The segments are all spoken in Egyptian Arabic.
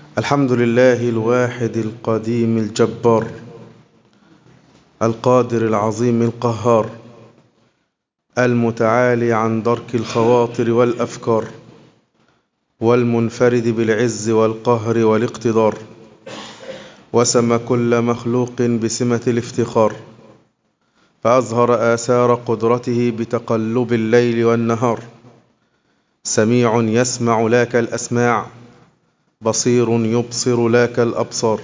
الحمد لله الواحد القديم الجبار القادر العظيم القهار المتعالي عن درك الخواطر والأفكار والمنفرد بالعز والقهر والاقتدار وسم كل مخلوق بسمة الافتخار فأظهر آثار قدرته بتقلب الليل والنهار سميع يسمع لا كالأسماع بصير يبصر لا كالأبصار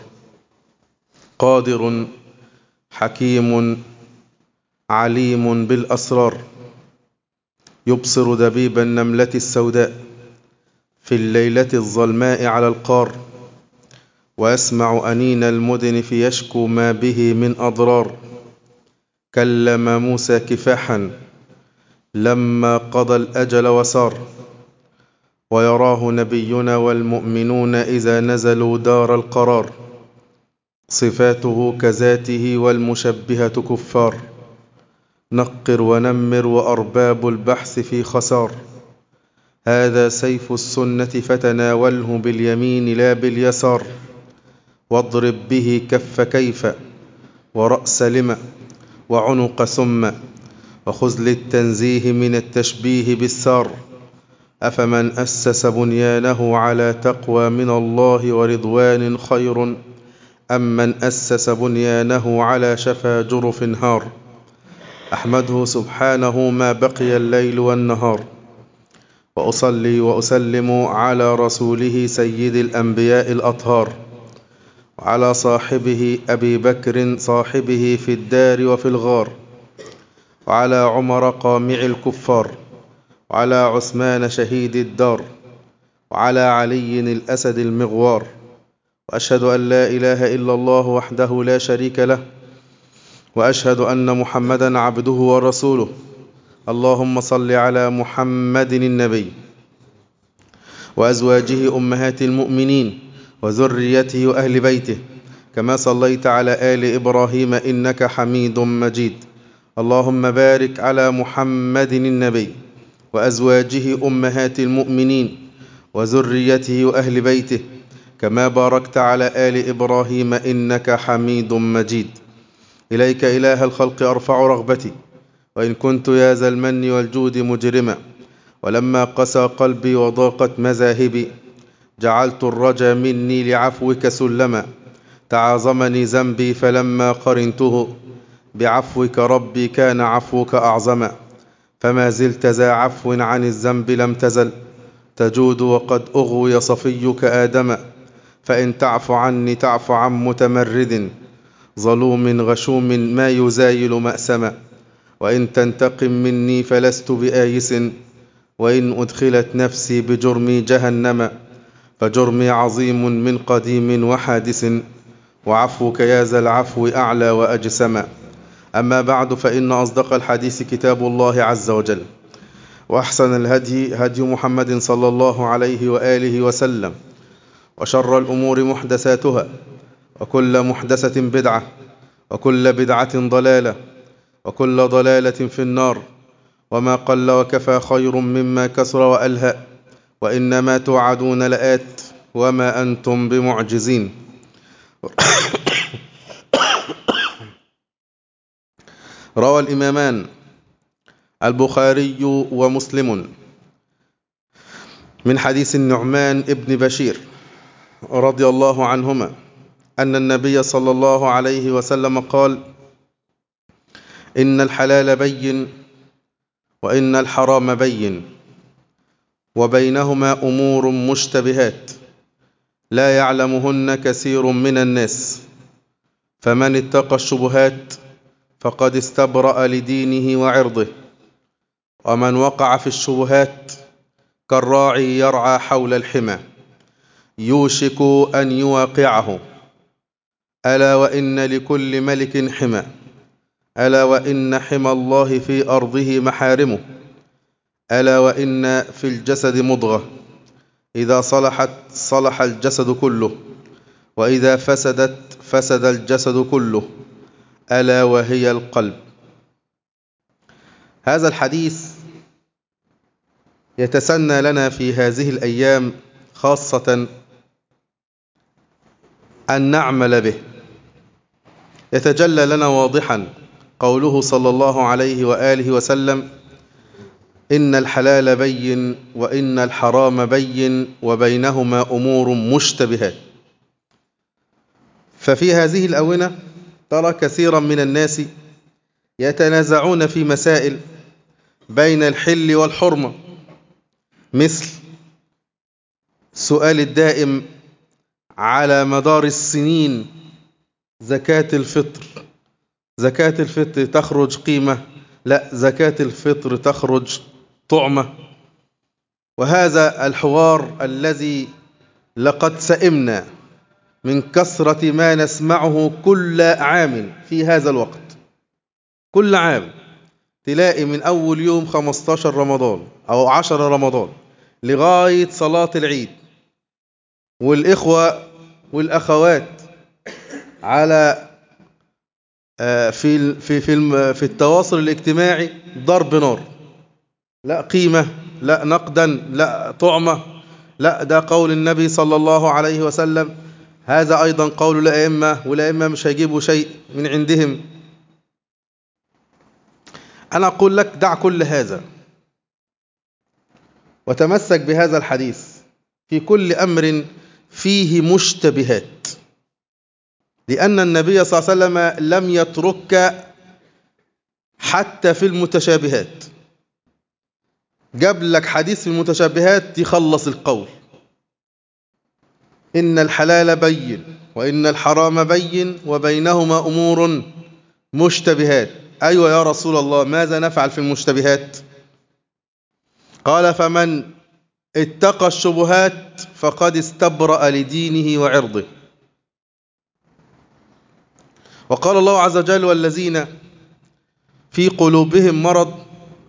قادر حكيم عليم بالأسرار يبصر دبيب النملة السوداء في الليلة الظلماء على القار ويسمع أنين المدن فيشكو ما به من أضرار كلم موسى كفاحا لما قضى الأجل وسار ويراه نبينا والمؤمنون إذا نزلوا دار القرار صفاته كذاته والمشبهة كفار نقر ونمر وأرباب البحث في خسار هذا سيف السنة فتناوله باليمين لا باليسار واضرب به كف كيف ورأس لم وعنق ثم وخذ للتنزيه من التشبيه بالسار أفمن أسس بنيانه على تقوى من الله ورضوان خير أم من أسس بنيانه على شفا جرف هار أحمده سبحانه ما بقي الليل والنهار وأصلي وأسلم على رسوله سيد الأنبياء الأطهار وعلى صاحبه أبي بكر صاحبه في الدار وفي الغار وعلى عمر قامع الكفار وعلى عثمان شهيد الدار وعلى علي الأسد المغوار وأشهد أن لا إله إلا الله وحده لا شريك له وأشهد أن محمدا عبده ورسوله اللهم صل على محمد النبي وأزواجه أمهات المؤمنين وذريته وأهل بيته كما صليت على آل إبراهيم إنك حميد مجيد اللهم بارك على محمد النبي وأزواجه أمهات المؤمنين وذريته وأهل بيته كما باركت على آل إبراهيم إنك حميد مجيد إليك إله الخلق أرفع رغبتي وإن كنت يا ذا المن والجود مجرما ولما قسى قلبي وضاقت مذاهبي جعلت الرجا مني لعفوك سلما تعاظمني ذنبي فلما قرنته بعفوك ربي كان عفوك أعظما فما زلت ذا عفو عن الذنب لم تزل تجود وقد أغوي صفيك آدم فإن تعف عني تعف عن متمرد ظلوم غشوم ما يزايل مأسما وإن تنتقم مني فلست بآيس وإن أدخلت نفسي بجرمي جهنم فجرمي عظيم من قديم وحادث وعفوك يا ذا العفو أعلى وأجسم أما بعد فإن أصدق الحديث كتاب الله عز وجل وأحسن الهدي هدي محمد صلى الله عليه وآله وسلم وشر الأمور محدثاتها وكل محدثة بدعة وكل بدعة ضلالة وكل ضلالة في النار وما قل وكفى خير مما كسر وألهى وإنما توعدون لآت وما أنتم بمعجزين روى الإمامان البخاري ومسلم من حديث النعمان ابن بشير رضي الله عنهما أن النبي صلى الله عليه وسلم قال إن الحلال بين وإن الحرام بين وبينهما أمور مشتبهات لا يعلمهن كثير من الناس فمن اتقى الشبهات فقد استبرأ لدينه وعرضه ومن وقع في الشبهات كالراعي يرعى حول الحمى يوشك أن يواقعه ألا وإن لكل ملك حمى ألا وإن حمى الله في أرضه محارمه ألا وإن في الجسد مضغة إذا صلحت صلح الجسد كله وإذا فسدت فسد الجسد كله ألا وهي القلب هذا الحديث يتسنى لنا في هذه الأيام خاصة أن نعمل به يتجلى لنا واضحا قوله صلى الله عليه وآله وسلم إن الحلال بين وإن الحرام بين وبينهما أمور مشتبهات ففي هذه الأونة ترى كثيرا من الناس يتنازعون في مسائل بين الحل والحرمة مثل سؤال الدائم على مدار السنين زكاة الفطر زكاة الفطر تخرج قيمة لا زكاة الفطر تخرج طعمة وهذا الحوار الذي لقد سئمنا من كثرة ما نسمعه كل عام في هذا الوقت كل عام تلاقي من أول يوم 15 رمضان أو 10 رمضان لغاية صلاة العيد والإخوة والأخوات على في في في في التواصل الاجتماعي ضرب نار لا قيمة لا نقدا لا طعمة لا ده قول النبي صلى الله عليه وسلم هذا أيضا قول الأئمة والأئمة مش هيجيبوا شيء من عندهم أنا أقول لك دع كل هذا وتمسك بهذا الحديث في كل أمر فيه مشتبهات لأن النبي صلى الله عليه وسلم لم يترك حتى في المتشابهات جاب لك حديث في المتشابهات يخلص القول إن الحلال بين وإن الحرام بين وبينهما أمور مشتبهات أيوة يا رسول الله ماذا نفعل في المشتبهات قال فمن اتقى الشبهات فقد استبرأ لدينه وعرضه وقال الله عز وجل والذين في قلوبهم مرض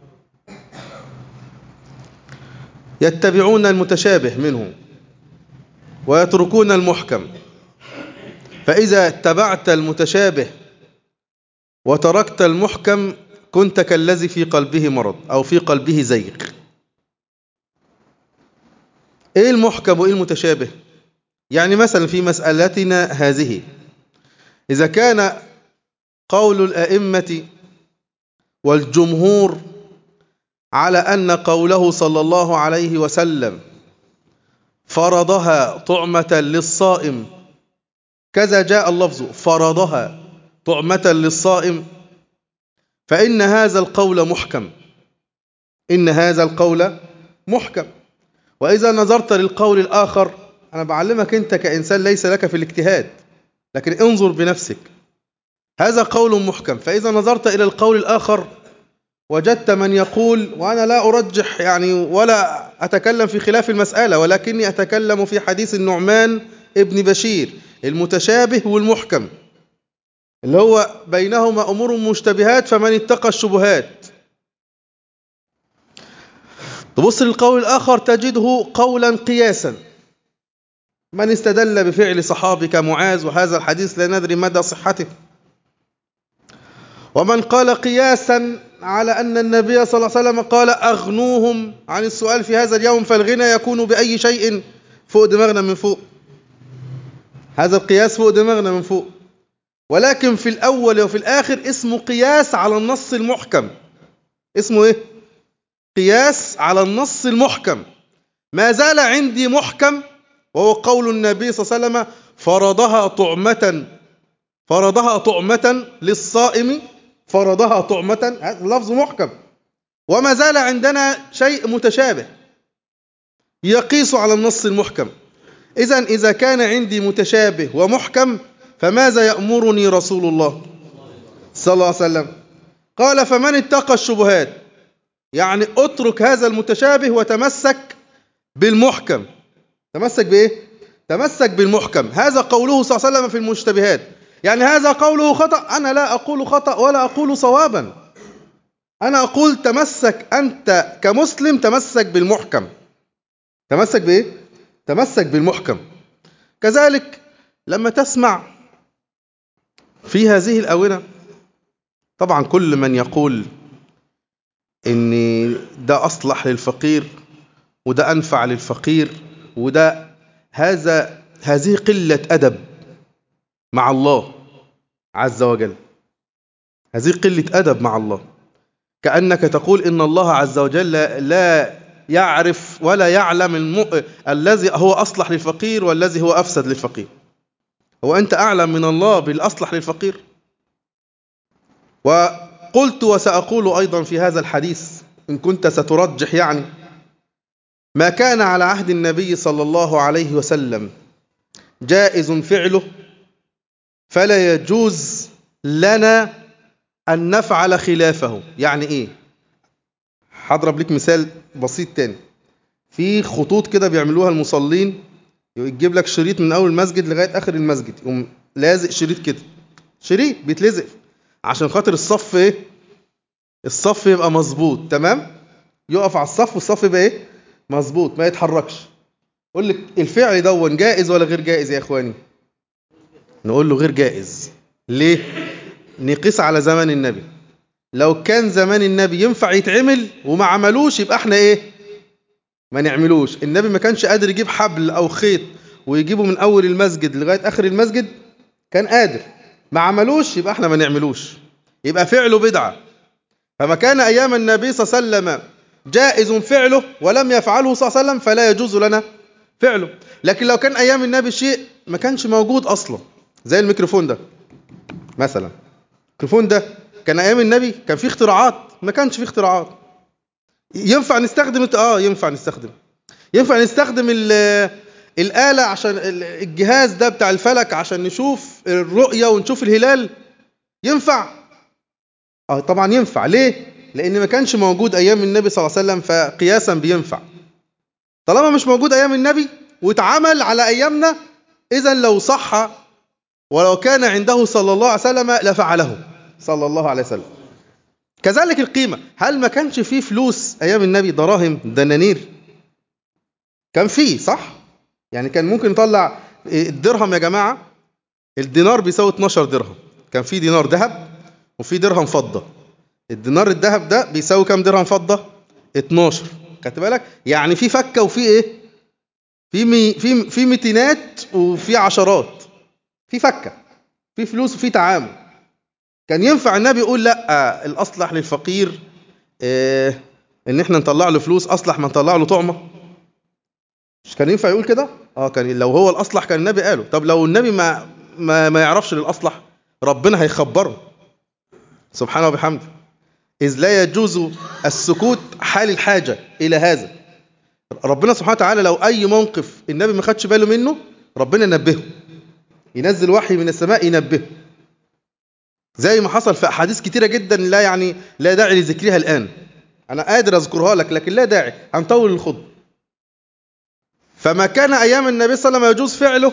يتبعون المتشابه منه ويتركون المحكم فإذا اتبعت المتشابه وتركت المحكم كنت كالذي في قلبه مرض أو في قلبه زيغ إيه المحكم وإيه المتشابه يعني مثلا في مسألتنا هذه إذا كان قول الأئمة والجمهور على أن قوله صلى الله عليه وسلم فرضها طعمة للصائم كذا جاء اللفظ فرضها طعمة للصائم فإن هذا القول محكم إن هذا القول محكم وإذا نظرت للقول الآخر أنا بعلمك أنت كإنسان ليس لك في الاجتهاد لكن انظر بنفسك هذا قول محكم فإذا نظرت إلى القول الآخر وجدت من يقول وأنا لا أرجح يعني ولا أتكلم في خلاف المسألة ولكني أتكلم في حديث النعمان ابن بشير المتشابه والمحكم اللي هو بينهما أمور مشتبهات فمن اتقى الشبهات تبص للقول الآخر تجده قولا قياسا من استدل بفعل صحابك معاذ وهذا الحديث لا ندري مدى صحته ومن قال قياسا على أن النبي صلى الله عليه وسلم قال أغنوهم عن السؤال في هذا اليوم فالغنى يكون بأي شيء فوق دماغنا من فوق هذا القياس فوق دماغنا من فوق ولكن في الأول وفي الآخر اسمه قياس على النص المحكم اسمه إيه؟ قياس على النص المحكم ما زال عندي محكم وهو قول النبي صلى الله عليه وسلم فرضها طعمة فرضها طعمة للصائم فرضها طعمة هذا لفظ محكم وما زال عندنا شيء متشابه يقيس على النص المحكم إذا إذا كان عندي متشابه ومحكم فماذا يأمرني رسول الله صلى الله عليه وسلم قال فمن اتقى الشبهات يعني اترك هذا المتشابه وتمسك بالمحكم تمسك بإيه؟ تمسك بالمحكم هذا قوله صلى الله عليه وسلم في المشتبهات يعني هذا قوله خطأ أنا لا أقول خطأ ولا أقول صوابا أنا أقول تمسك أنت كمسلم تمسك بالمحكم تمسك بإيه؟ تمسك بالمحكم كذلك لما تسمع في هذه الأونة طبعا كل من يقول إن ده أصلح للفقير وده أنفع للفقير وده هذا هذه قلة أدب مع الله عز وجل هذه قلة أدب مع الله كأنك تقول إن الله عز وجل لا يعرف ولا يعلم الم... الذي هو أصلح للفقير والذي هو أفسد للفقير هو أنت أعلم من الله بالأصلح للفقير وقلت وسأقول أيضا في هذا الحديث إن كنت سترجح يعني ما كان على عهد النبي صلى الله عليه وسلم جائز فعله فلا يجوز لنا أن نفعل خلافه يعني إيه هضرب لك مثال بسيط تاني في خطوط كده بيعملوها المصلين يجيب لك شريط من أول المسجد لغاية آخر المسجد يقوم لازق شريط كده شريط بيتلزق عشان خاطر الصف إيه الصف يبقى مظبوط تمام يقف على الصف والصف يبقى إيه مظبوط ما يتحركش يقول لك الفعل دون جائز ولا غير جائز يا إخواني نقول له غير جائز ليه نقيس على زمن النبي لو كان زمان النبي ينفع يتعمل وما عملوش يبقى احنا ايه ما نعملوش النبي ما كانش قادر يجيب حبل او خيط ويجيبه من اول المسجد لغايه اخر المسجد كان قادر ما عملوش يبقى احنا ما نعملوش يبقى فعله بدعه فما كان ايام النبي صلى الله عليه وسلم جائز فعله ولم يفعله صلى الله عليه وسلم فلا يجوز لنا فعله لكن لو كان ايام النبي شيء ما كانش موجود اصلا زي الميكروفون ده مثلا الميكروفون ده كان ايام النبي كان فيه اختراعات ما كانش فيه اختراعات ينفع نستخدم اه ينفع نستخدم ينفع نستخدم الآلة عشان الجهاز ده بتاع الفلك عشان نشوف الرؤية ونشوف الهلال ينفع اه طبعا ينفع ليه لان ما كانش موجود ايام النبي صلى الله عليه وسلم فقياسا بينفع طالما مش موجود ايام النبي واتعمل على ايامنا اذا لو صح ولو كان عنده صلى الله عليه وسلم لفعله صلى الله عليه وسلم كذلك القيمة هل ما كانش فيه فلوس أيام النبي دراهم دنانير كان فيه صح يعني كان ممكن نطلع الدرهم يا جماعة الدينار بيساوي 12 درهم كان في دينار ذهب وفي درهم فضة الدينار الذهب ده بيساوي كام درهم فضة 12 خدت بالك يعني في فكة وفي ايه في مي في في ميتينات وفي عشرات في فكة في فلوس وفي تعامل كان ينفع النبي يقول لا الأصلح للفقير إيه إن إحنا نطلع له فلوس أصلح ما نطلع له طعمة مش كان ينفع يقول كده؟ اه كان لو هو الأصلح كان النبي قاله طب لو النبي ما ما, ما يعرفش للأصلح ربنا هيخبره سبحانه وبحمده إذ لا يجوز السكوت حال الحاجة إلى هذا ربنا سبحانه وتعالى لو أي موقف النبي ما خدش باله منه ربنا ينبهه ينزل وحي من السماء ينبهه زي ما حصل في أحاديث كتيرة جدا لا يعني لا داعي لذكرها الآن أنا قادر أذكرها لك لكن لا داعي هنطول الخطبة فما كان أيام النبي صلى الله عليه وسلم يجوز فعله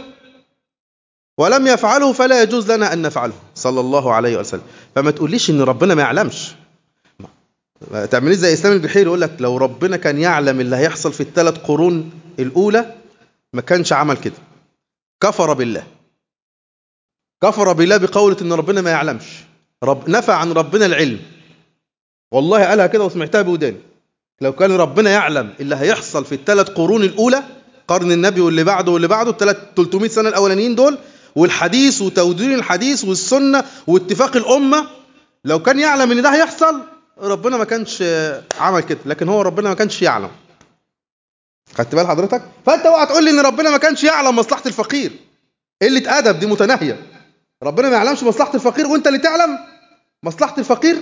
ولم يفعله فلا يجوز لنا أن نفعله صلى الله عليه وسلم فما تقوليش إن ربنا ما يعلمش تعمليه زي إسلام البحيري يقول لك لو ربنا كان يعلم اللي هيحصل في الثلاث قرون الأولى ما كانش عمل كده كفر بالله كفر بالله بقولة ان ربنا ما يعلمش رب نفى عن ربنا العلم والله قالها كده وسمعتها بوداني لو كان ربنا يعلم اللي هيحصل في الثلاث قرون الاولى قرن النبي واللي بعده واللي بعده الثلاث 300 سنه الاولانيين دول والحديث وتودين الحديث والسنه واتفاق الامه لو كان يعلم ان ده هيحصل ربنا ما كانش عمل كده لكن هو ربنا ما كانش يعلم خدت بال حضرتك فانت اوعى تقول لي ان ربنا ما كانش يعلم مصلحه الفقير قله ادب دي متناهيه ربنا ما يعلمش مصلحة الفقير وانت اللي تعلم مصلحة الفقير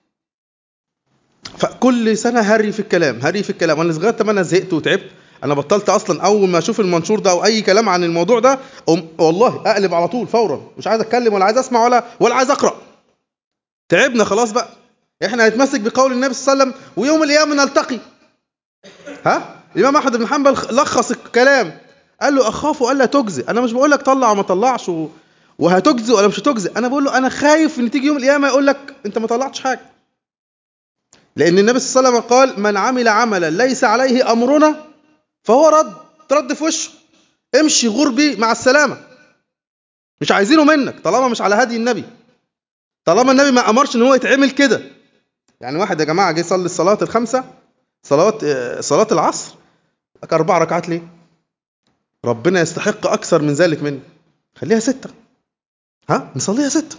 فكل سنة هري في الكلام هري في الكلام وانا لغاية ما انا زهقت وتعبت انا بطلت اصلا اول ما اشوف المنشور ده او اي كلام عن الموضوع ده أم والله اقلب على طول فورا مش عايز اتكلم ولا عايز اسمع ولا ولا عايز اقرا تعبنا خلاص بقى احنا هنتمسك بقول النبي صلى الله عليه وسلم ويوم القيامه نلتقي ها الامام احمد بن حنبل لخص الكلام قال له اخاف الا تجزي انا مش بقول لك طلع وما طلعش و... وهتجزي ولا مش هتجزي انا بقول له انا خايف ان تيجي يوم القيامه يقول لك انت ما طلعتش حاجه لان النبي صلى الله عليه وسلم قال من عمل عملا ليس عليه امرنا فهو رد ترد في وشه امشي غربي مع السلامه مش عايزينه منك طالما مش على هدي النبي طالما النبي ما امرش ان هو يتعمل كده يعني واحد يا جماعه جه يصلي الصلاه الخمسه صلوات صلاه العصر اربع ركعات ليه ربنا يستحق اكثر من ذلك مني خليها سته ها نصليها ستة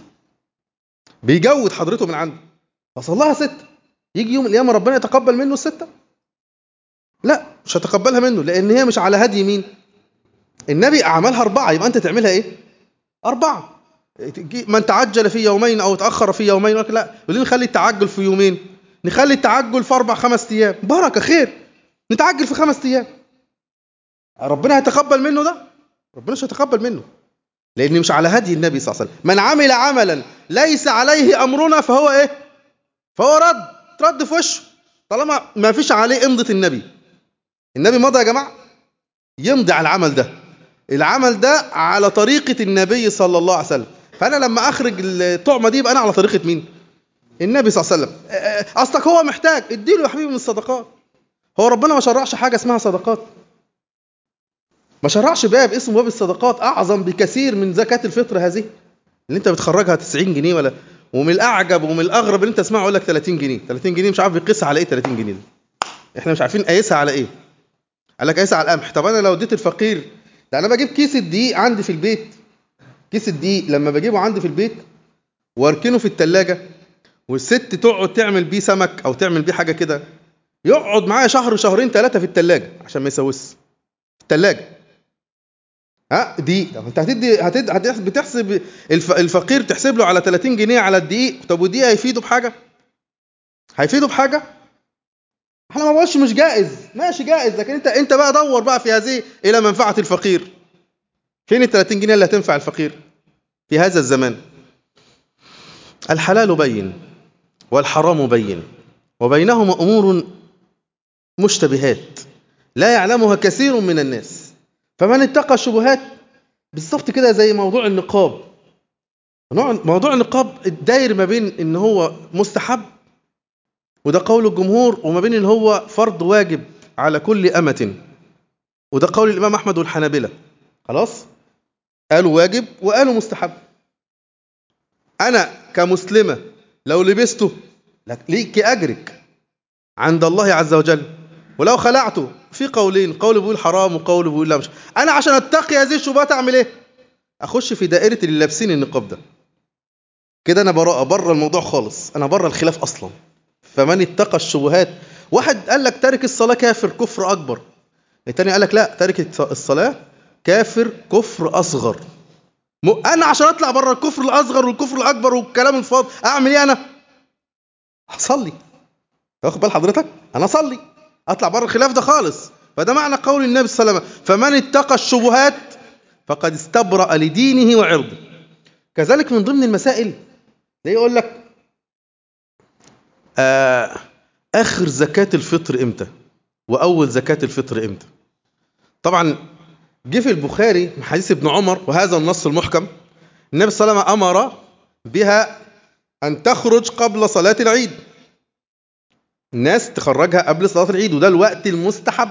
بيجود حضرته من عنده فصلاها ستة يجي يوم القيامة ربنا يتقبل منه الستة لا مش هتقبلها منه لأن هي مش على هدي مين النبي عملها أربعة يبقى أنت تعملها إيه أربعة من تعجل في يومين أو تأخر في يومين لا وليه نخلي التعجل في يومين نخلي التعجل في أربع خمس أيام بركة خير نتعجل في خمس أيام ربنا هيتقبل منه ده ربنا مش هيتقبل منه لأن مش على هدي النبي صلى الله عليه وسلم من عمل عملا ليس عليه أمرنا فهو إيه فهو رد رد في وشه طالما ما فيش عليه امضة النبي النبي مضى يا جماعة يمضي على العمل ده العمل ده على طريقة النبي صلى الله عليه وسلم فأنا لما أخرج الطعمة دي يبقى أنا على طريقة مين النبي صلى الله عليه وسلم أصلك هو محتاج اديله يا حبيبي من الصدقات هو ربنا ما شرعش حاجة اسمها صدقات ما شرعش باب اسمه باب الصدقات أعظم بكثير من زكاة الفطر هذه اللي أنت بتخرجها 90 جنيه ولا ومن الأعجب ومن الأغرب اللي أنت تسمعه يقول لك 30 جنيه 30 جنيه مش عارف يقيسها على إيه 30 جنيه دي إحنا مش عارفين قايسها على إيه قال لك قايسها على القمح طب أنا لو اديت الفقير ده أنا بجيب كيس الدقيق عندي في البيت كيس الدقيق لما بجيبه عندي في البيت واركنه في التلاجة والست تقعد تعمل بيه سمك أو تعمل بيه حاجة كده يقعد معايا شهر شهرين ثلاثة في التلاجة عشان ما يسوس في التلاجة ها دي طب انت هتدي هتد... هتحسب بتحسب الف... الفقير تحسب له على 30 جنيه على الدقيق طب ودي هيفيده بحاجه هيفيده بحاجه احنا ما بقولش مش جائز ماشي جائز لكن انت انت بقى دور بقى في هذه الى منفعه الفقير فين ال 30 جنيه اللي هتنفع الفقير في هذا الزمان الحلال بين والحرام بين وبينهما امور مشتبهات لا يعلمها كثير من الناس فمن اتقى الشبهات بالظبط كده زي موضوع النقاب موضوع النقاب داير ما بين ان هو مستحب وده قول الجمهور وما بين ان هو فرض واجب على كل أمة وده قول الإمام أحمد والحنابلة خلاص قالوا واجب وقالوا مستحب أنا كمسلمة لو لبسته ليك أجرك عند الله عز وجل ولو خلعته في قولين قول بيقول حرام وقول بيقول لا مش انا عشان اتقي هذه الشبهات اعمل ايه اخش في دائره اللي لابسين النقاب ده كده انا براءه بره الموضوع خالص انا بره الخلاف اصلا فمن اتقى الشبهات واحد قال لك تارك الصلاه كافر كفر اكبر التاني قال لك لا تارك الصلاه كافر كفر اصغر انا عشان اطلع بره الكفر الاصغر والكفر الاكبر والكلام الفاضي اعمل ايه انا هصلي واخد بال حضرتك انا اصلي اطلع بره الخلاف ده خالص فده معنى قول النبي صلى الله عليه وسلم فمن اتقى الشبهات فقد استبرأ لدينه وعرضه كذلك من ضمن المسائل زي يقول لك آه آخر زكاة الفطر إمتى وأول زكاة الفطر إمتى طبعا جه في البخاري من حديث ابن عمر وهذا النص المحكم النبي صلى الله عليه وسلم أمر بها أن تخرج قبل صلاة العيد الناس تخرجها قبل صلاة العيد وده الوقت المستحب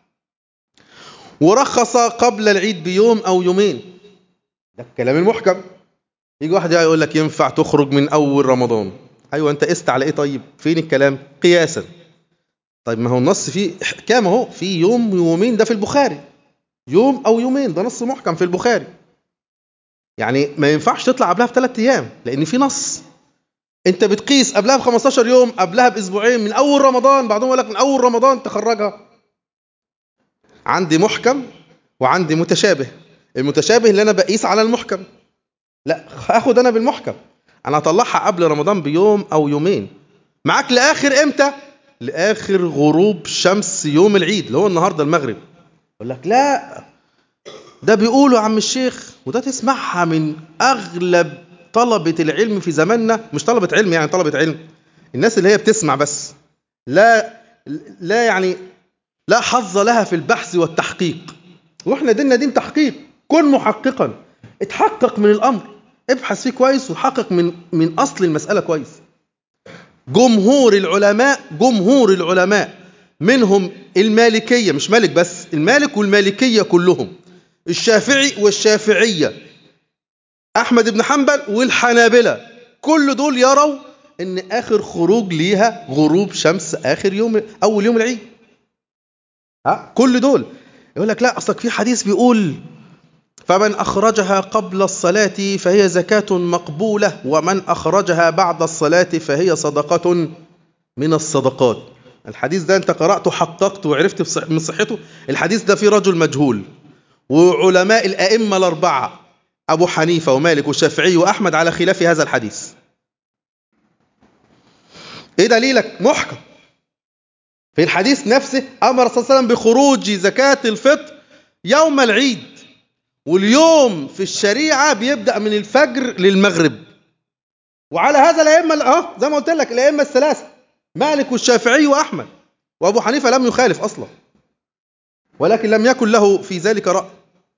ورخص قبل العيد بيوم أو يومين ده الكلام المحكم يجي واحد يقول لك ينفع تخرج من أول رمضان أيوة أنت قست على إيه طيب فين الكلام قياسا طيب ما هو النص فيه كام اهو في يوم يومين ده في البخاري يوم أو يومين ده نص محكم في البخاري يعني ما ينفعش تطلع قبلها بثلاث أيام لأن في نص انت بتقيس قبلها ب 15 يوم قبلها باسبوعين من اول رمضان بعضهم يقول لك من اول رمضان تخرجها عندي محكم وعندي متشابه المتشابه اللي انا بقيس على المحكم لا هاخد انا بالمحكم انا هطلعها قبل رمضان بيوم او يومين معاك لاخر امتى لاخر غروب شمس يوم العيد اللي هو النهارده المغرب يقول لك لا ده بيقولوا يا عم الشيخ وده تسمعها من اغلب طلبة العلم في زماننا مش طلبة علم يعني طلبة علم الناس اللي هي بتسمع بس لا لا يعني لا حظ لها في البحث والتحقيق واحنا ديننا دين تحقيق كن محققا اتحقق من الامر ابحث فيه كويس وحقق من من اصل المساله كويس جمهور العلماء جمهور العلماء منهم المالكيه مش مالك بس المالك والمالكيه كلهم الشافعي والشافعيه احمد بن حنبل والحنابلة كل دول يروا ان اخر خروج ليها غروب شمس اخر يوم اول يوم العيد ها كل دول يقول لك لا اصلك في حديث بيقول فمن أخرجها قبل الصلاة فهي زكاة مقبولة ومن أخرجها بعد الصلاة فهي صدقة من الصدقات الحديث ده أنت قرأته حققته وعرفت من صحته الحديث ده فيه رجل مجهول وعلماء الأئمة الأربعة أبو حنيفة ومالك والشافعي وأحمد على خلاف هذا الحديث إيه دليلك محكم في الحديث نفسه أمر صلى الله عليه وسلم بخروج زكاة الفطر يوم العيد واليوم في الشريعة بيبدأ من الفجر للمغرب وعلى هذا الأئمة اه زي ما قلت لك الأئمة الثلاثة مالك والشافعي وأحمد وأبو حنيفة لم يخالف أصلا ولكن لم يكن له في ذلك رأي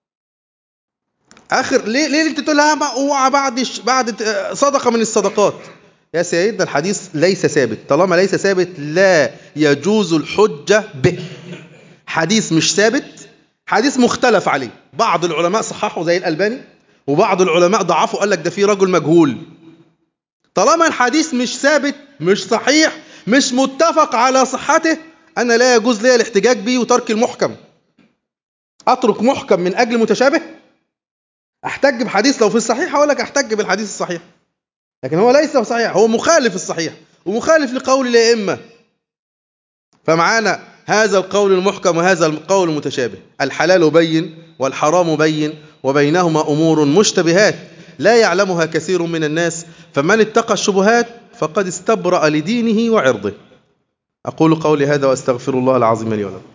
آخر ليه ليه أنت تقول لها اوعى بعد بعد صدقة من الصدقات يا سيدنا الحديث ليس ثابت طالما ليس ثابت لا يجوز الحجة به حديث مش ثابت حديث مختلف عليه بعض العلماء صححوا زي الألباني وبعض العلماء ضعفوا قال لك ده في رجل مجهول طالما الحديث مش ثابت مش صحيح مش متفق على صحته أنا لا يجوز لي الاحتجاج به وترك المحكم أترك محكم من أجل متشابه أحتج بحديث لو في الصحيح أقول لك أحتج بالحديث الصحيح لكن هو ليس صحيح هو مخالف الصحيح ومخالف لقول الأئمة فمعانا هذا القول المحكم وهذا القول المتشابه الحلال بين والحرام بين وبينهما أمور مشتبهات لا يعلمها كثير من الناس فمن اتقى الشبهات فقد استبرأ لدينه وعرضه أقول قولي هذا وأستغفر الله العظيم لي ولكم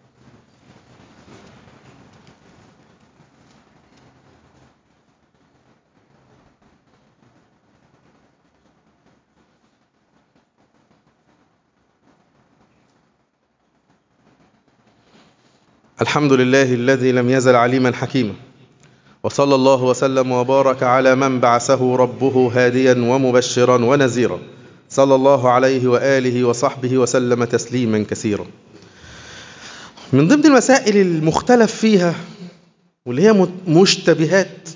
الحمد لله الذي لم يزل عليما حكيما وصلى الله وسلم وبارك على من بعثه ربه هاديا ومبشرا ونذيرا صلى الله عليه وآله وصحبه وسلم تسليما كثيرا من ضمن المسائل المختلف فيها واللي هي مشتبهات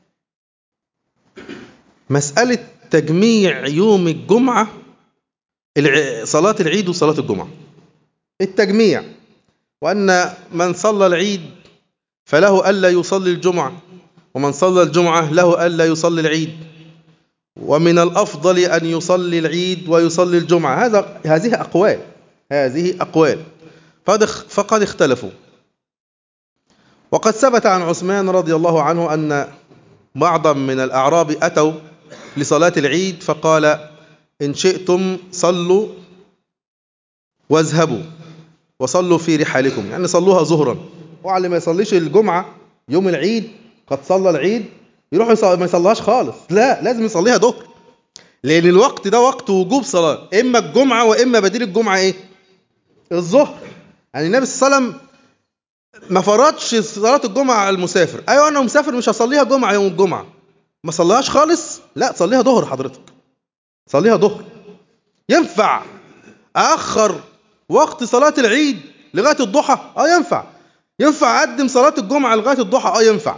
مسألة تجميع يوم الجمعة صلاة العيد وصلاة الجمعة التجميع وأن من صلى العيد فله ألا يصلي الجمعة ومن صلى الجمعة له ألا يصلي العيد ومن الأفضل أن يصلي العيد ويصلي الجمعة هذا هذه أقوال هذه أقوال فقد اختلفوا وقد ثبت عن عثمان رضي الله عنه أن بعضا من الأعراب أتوا لصلاة العيد فقال إن شئتم صلوا واذهبوا وصلوا في رحالكم يعني صلوها ظهرا وعلى ما يصليش الجمعة يوم العيد قد صلى العيد يروح ما يصليهاش خالص لا لازم يصليها ظهر لأن الوقت ده وقت وجوب صلاة إما الجمعة وإما بديل الجمعة إيه الظهر يعني النبي صلى الله عليه وسلم ما فرضش صلاة الجمعة على المسافر أيوة أنا مسافر مش هصليها جمعة يوم الجمعة ما صليهاش خالص لا صليها ظهر حضرتك صليها ظهر ينفع أأخر وقت صلاة العيد لغاية الضحى اه ينفع ينفع أقدم صلاة الجمعة لغاية الضحى اه ينفع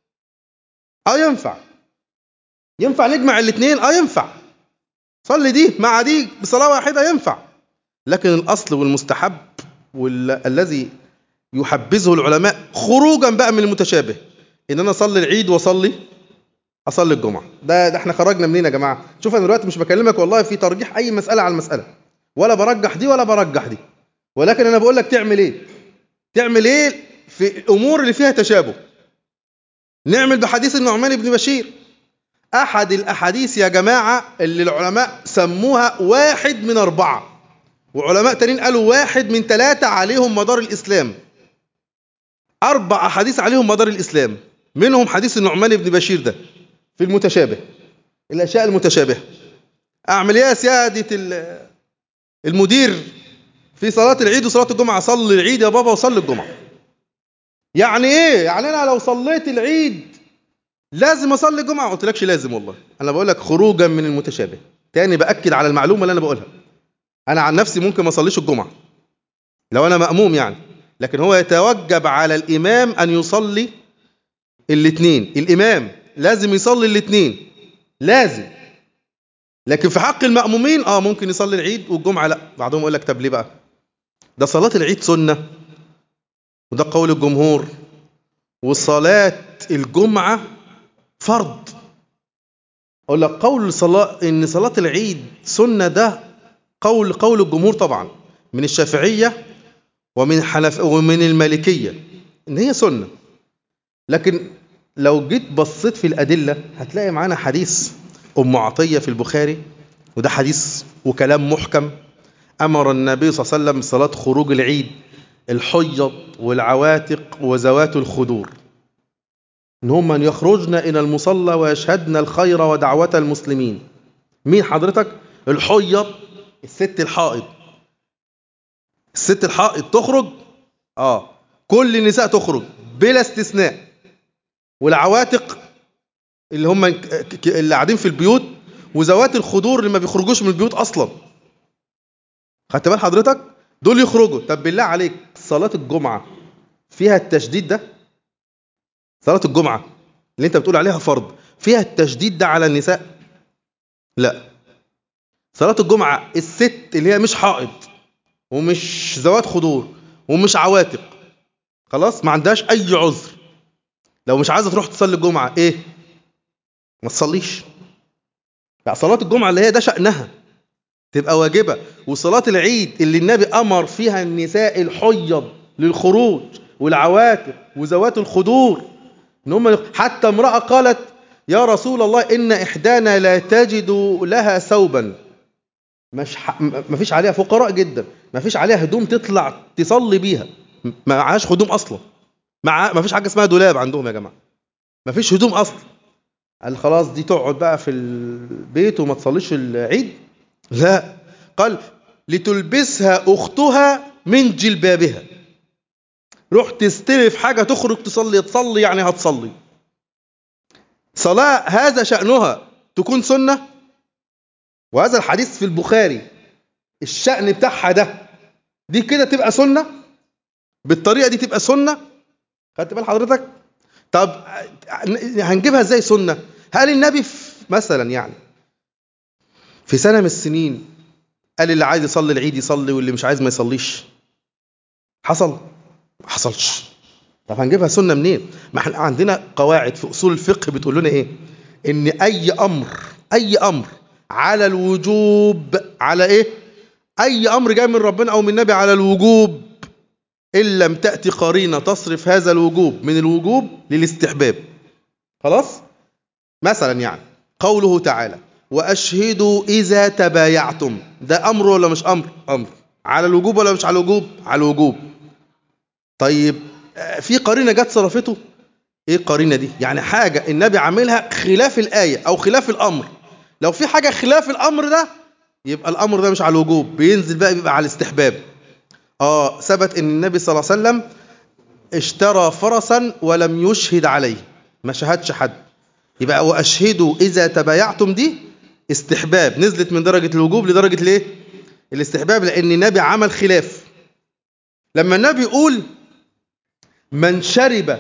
اه ينفع ينفع نجمع الاثنين اه ينفع صلي دي مع دي بصلاة واحدة ينفع لكن الأصل والمستحب والذي يحبذه العلماء خروجا بقى من المتشابه ان انا اصلي العيد واصلي اصلي الجمعه ده, ده احنا خرجنا منين يا جماعه شوف انا دلوقتي مش بكلمك والله في ترجيح اي مساله على المساله ولا برجح دي ولا برجح دي ولكن انا بقول لك تعمل ايه تعمل ايه في الامور اللي فيها تشابه نعمل بحديث النعمان بن بشير احد الاحاديث يا جماعه اللي العلماء سموها واحد من اربعه وعلماء تانيين قالوا واحد من ثلاثه عليهم مدار الاسلام اربع احاديث عليهم مدار الاسلام منهم حديث النعمان بن بشير ده في المتشابه الاشياء المتشابهه اعمل ايه يا سياده المدير في صلاة العيد وصلاة الجمعة صلي العيد يا بابا وصلي الجمعة يعني ايه يعني انا لو صليت العيد لازم اصلي الجمعة ما قلتلكش لازم والله انا بقول لك خروجا من المتشابه تاني باكد على المعلومة اللي انا بقولها انا عن نفسي ممكن ما اصليش الجمعة لو انا مأموم يعني لكن هو يتوجب على الامام ان يصلي الاثنين الامام لازم يصلي الاثنين لازم لكن في حق المأمومين اه ممكن يصلي العيد والجمعة لا بعضهم يقول لك طب ليه بقى ده صلاة العيد سنة وده قول الجمهور وصلاة الجمعة فرض أقول لك قول صلاة إن صلاة العيد سنة ده قول قول الجمهور طبعا من الشافعية ومن حنف ومن المالكية إن هي سنة لكن لو جيت بصيت في الأدلة هتلاقي معانا حديث أم عطية في البخاري وده حديث وكلام محكم أمر النبي صلى الله عليه وسلم بصلاة خروج العيد الحيض والعواتق وذوات الخدور إن هم من يخرجن إلى المصلى ويشهدن الخير ودعوة المسلمين مين حضرتك؟ الحيض الست الحائض الست الحائض تخرج آه كل النساء تخرج بلا استثناء والعواتق اللي هم اللي قاعدين في البيوت وذوات الخدور اللي ما بيخرجوش من البيوت اصلا خدت بال حضرتك دول يخرجوا طب بالله عليك صلاة الجمعة فيها التشديد ده صلاة الجمعة اللي انت بتقول عليها فرض فيها التشديد ده على النساء لا صلاة الجمعة الست اللي هي مش حائض ومش ذوات خدور ومش عواتق خلاص ما عندهاش اي عذر لو مش عايزه تروح تصلي الجمعه ايه ما تصليش لا صلاه الجمعه اللي هي ده شانها تبقى واجبه وصلاه العيد اللي النبي امر فيها النساء الحيض للخروج والعواتق وذوات الخدور ان هم حتى امراه قالت يا رسول الله ان احدانا لا تجد لها ثوبا مش ح... ما فيش عليها فقراء جدا ما فيش عليها هدوم تطلع تصلي بيها ما معهاش هدوم اصلا مع ما فيش حاجه اسمها دولاب عندهم يا جماعه ما فيش هدوم اصلا قال خلاص دي تقعد بقى في البيت وما تصليش العيد لا قال لتلبسها اختها من جلبابها روح تستلف حاجه تخرج تصلي تصلي يعني هتصلي صلاه هذا شانها تكون سنه وهذا الحديث في البخاري الشأن بتاعها ده دي كده تبقى سنة بالطريقة دي تبقى سنة خدت بال حضرتك طب هنجيبها ازاي سنة هل النبي في مثلا يعني في سنة من السنين قال اللي عايز يصلي العيد يصلي واللي مش عايز ما يصليش حصل ما حصلش طب هنجيبها سنة منين ما احنا عندنا قواعد في اصول الفقه بتقول لنا ايه ان اي امر اي امر على الوجوب على ايه اي امر جاي من ربنا او من النبي على الوجوب ان لم تاتي قرينه تصرف هذا الوجوب من الوجوب للاستحباب خلاص مثلا يعني قوله تعالى واشهدوا اذا تبايعتم ده امر ولا مش امر امر على الوجوب ولا مش على الوجوب على الوجوب طيب في قرينه جت صرفته ايه القرينه دي يعني حاجه النبي عاملها خلاف الايه او خلاف الامر لو في حاجة خلاف الأمر ده يبقى الأمر ده مش على الوجوب بينزل بقى بيبقى على الاستحباب آه ثبت إن النبي صلى الله عليه وسلم اشترى فرسا ولم يشهد عليه ما شهدش حد يبقى وأشهدوا إذا تبايعتم دي استحباب نزلت من درجة الوجوب لدرجة ليه الاستحباب لأن النبي عمل خلاف لما النبي يقول من شرب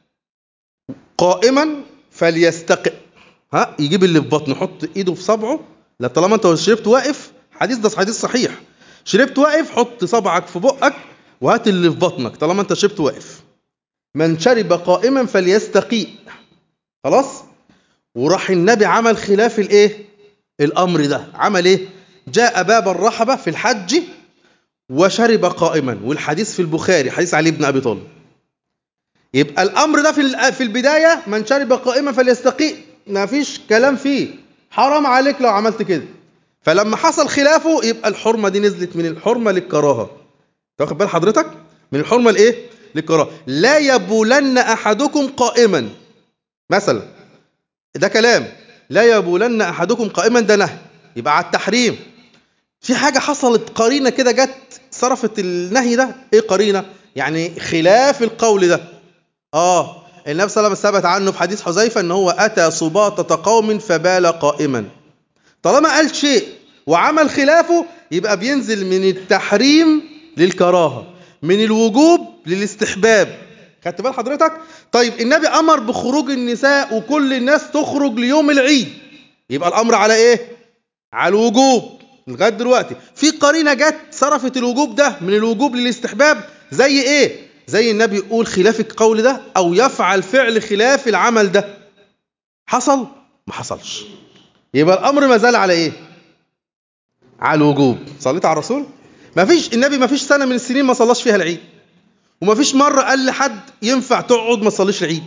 قائما فليستقئ ها يجيب اللي في بطنه يحط ايده في صبعه لا طالما انت شربت واقف حديث ده حديث صحيح شربت واقف حط صبعك في بقك وهات اللي في بطنك طالما انت شربت واقف من شرب قائما فليستقيء خلاص وراح النبي عمل خلاف الايه الامر ده عمل ايه جاء باب الرحبه في الحج وشرب قائما والحديث في البخاري حديث علي بن ابي طالب يبقى الامر ده في في البدايه من شرب قائما فليستقيء ما فيش كلام فيه حرام عليك لو عملت كده فلما حصل خلافه يبقى الحرمة دي نزلت من الحرمة للكراهة تاخد بال حضرتك من الحرمة لايه للكراهة لا يبولن احدكم قائما مثلا ده كلام لا يبولن احدكم قائما ده نهي يبقى على التحريم في حاجة حصلت قرينة كده جت صرفت النهي ده ايه قرينة يعني خلاف القول ده اه النبي صلى الله عليه وسلم ثبت عنه في حديث حذيفة ان هو اتى سباطة قوم فبال قائما طالما قال شيء وعمل خلافه يبقى بينزل من التحريم للكراهة من الوجوب للاستحباب خدت بال حضرتك طيب النبي امر بخروج النساء وكل الناس تخرج ليوم العيد يبقى الامر على ايه على الوجوب لغايه دلوقتي في قرينه جت صرفت الوجوب ده من الوجوب للاستحباب زي ايه زي النبي يقول خلاف القول ده او يفعل فعل خلاف العمل ده حصل ما حصلش يبقى الامر ما زال على ايه على الوجوب صليت على الرسول ما فيش النبي ما فيش سنه من السنين ما صلاش فيها العيد وما فيش مره قال لحد ينفع تقعد ما تصليش العيد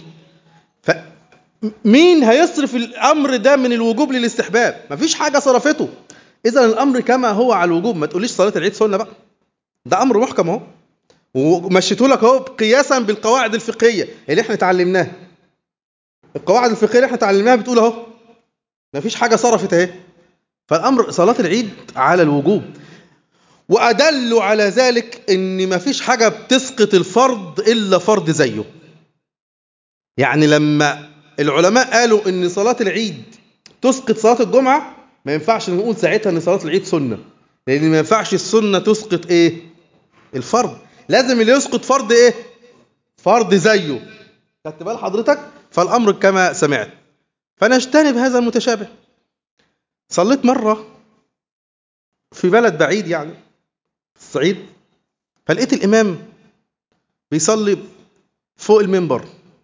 فمين هيصرف الامر ده من الوجوب للاستحباب ما فيش حاجه صرفته اذا الامر كما هو على الوجوب ما تقوليش صلاه العيد سنه بقى ده امر محكم اهو ومشيته لك اهو قياسا بالقواعد الفقهيه اللي احنا اتعلمناها القواعد الفقهيه اللي احنا اتعلمناها بتقول اهو ما فيش حاجه صرفت اهي فالامر صلاه العيد على الوجوب وادلوا على ذلك ان ما فيش حاجه بتسقط الفرض الا فرض زيه يعني لما العلماء قالوا ان صلاه العيد تسقط صلاه الجمعه ما ينفعش نقول ساعتها ان صلاه العيد سنه لان ما ينفعش السنه تسقط ايه الفرض لازم اللي يسقط فرض ايه فرض زيه خدت بال حضرتك فالامر كما سمعت فنجتنب هذا المتشابه صليت مره في بلد بعيد يعني في الصعيد فلقيت الامام بيصلي فوق المنبر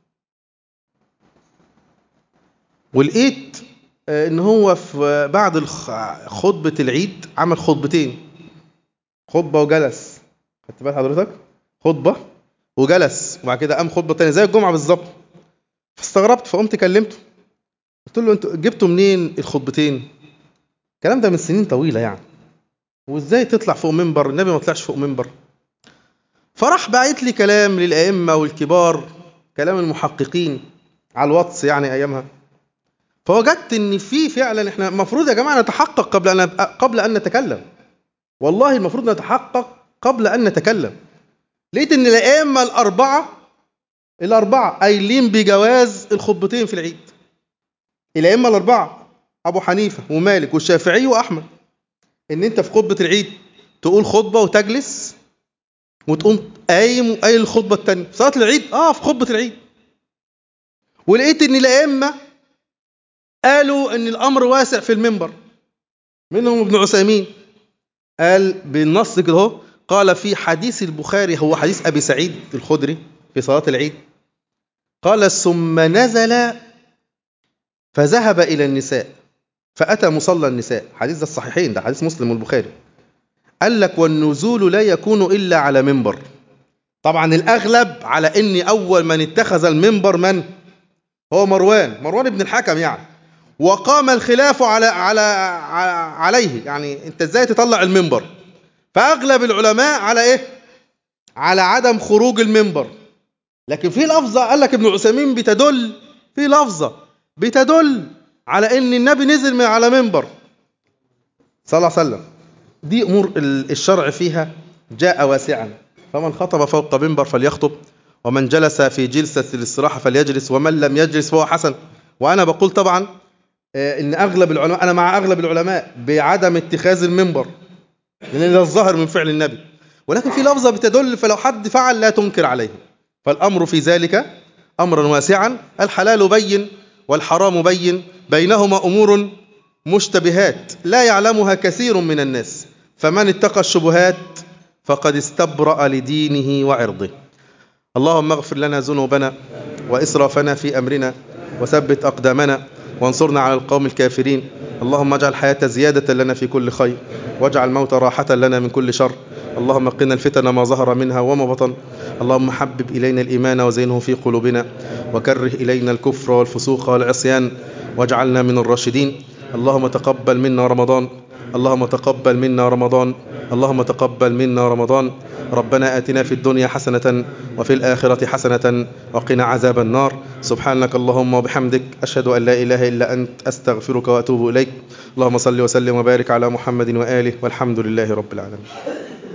ولقيت ان هو في بعد خطبه العيد عمل خطبتين خطبه وجلس خدت بال حضرتك خطبه وجلس وبعد كده قام خطبه تانية زي الجمعه بالظبط فاستغربت فقمت كلمته قلت له انتوا جبتوا منين الخطبتين الكلام ده من سنين طويله يعني وازاي تطلع فوق منبر النبي ما طلعش فوق منبر فراح باعت لي كلام للائمه والكبار كلام المحققين على الواتس يعني ايامها فوجدت ان في فعلا احنا المفروض يا جماعه نتحقق قبل ان قبل ان نتكلم والله المفروض نتحقق قبل ان نتكلم لقيت ان الائمه الاربعه الاربعه قايلين بجواز الخطبتين في العيد الائمه الاربعه ابو حنيفه ومالك والشافعي واحمد ان انت في خطبه العيد تقول خطبه وتجلس وتقوم قايم قايل الخطبه الثانيه صلاه العيد اه في خطبه العيد ولقيت ان الائمه قالوا ان الامر واسع في المنبر منهم ابن عثيمين قال بالنص كده اهو قال في حديث البخاري هو حديث ابي سعيد الخدري في صلاه العيد قال ثم نزل فذهب الى النساء فاتى مصلى النساء حديث ده الصحيحين ده حديث مسلم والبخاري قال لك والنزول لا يكون الا على منبر طبعا الاغلب على ان اول من اتخذ المنبر من هو مروان مروان بن الحكم يعني وقام الخلاف على على عليه يعني انت ازاي تطلع المنبر فاغلب العلماء على ايه على عدم خروج المنبر لكن في لفظه قال لك ابن عثيمين بتدل في لفظه بتدل على ان النبي نزل من على منبر صلى الله عليه وسلم دي امور الشرع فيها جاء واسعا فمن خطب فوق منبر فليخطب ومن جلس في جلسة الاستراحة فليجلس ومن لم يجلس فهو حسن وأنا بقول طبعا إن أغلب العلماء أنا مع أغلب العلماء بعدم اتخاذ المنبر لأن ده الظاهر من فعل النبي ولكن في لفظة بتدل فلو حد فعل لا تنكر عليه فالأمر في ذلك أمرا واسعا الحلال بين والحرام بين بينهما أمور مشتبهات لا يعلمها كثير من الناس فمن اتقى الشبهات فقد استبرأ لدينه وعرضه اللهم اغفر لنا ذنوبنا وإسرافنا في أمرنا وثبت أقدامنا وانصرنا على القوم الكافرين اللهم اجعل الحياة زيادة لنا في كل خير واجعل الموت راحة لنا من كل شر اللهم قنا الفتن ما ظهر منها وما بطن اللهم حبب إلينا الإيمان وزينه في قلوبنا وكره إلينا الكفر والفسوق والعصيان واجعلنا من الراشدين اللهم تقبل منا رمضان اللهم تقبل منا رمضان اللهم تقبل منا رمضان ربنا آتنا في الدنيا حسنة وفي الآخرة حسنة وقنا عذاب النار سبحانك اللهم وبحمدك أشهد أن لا إله إلا أنت أستغفرك وأتوب إليك اللهم صل وسلم وبارك على محمد وآله والحمد لله رب العالمين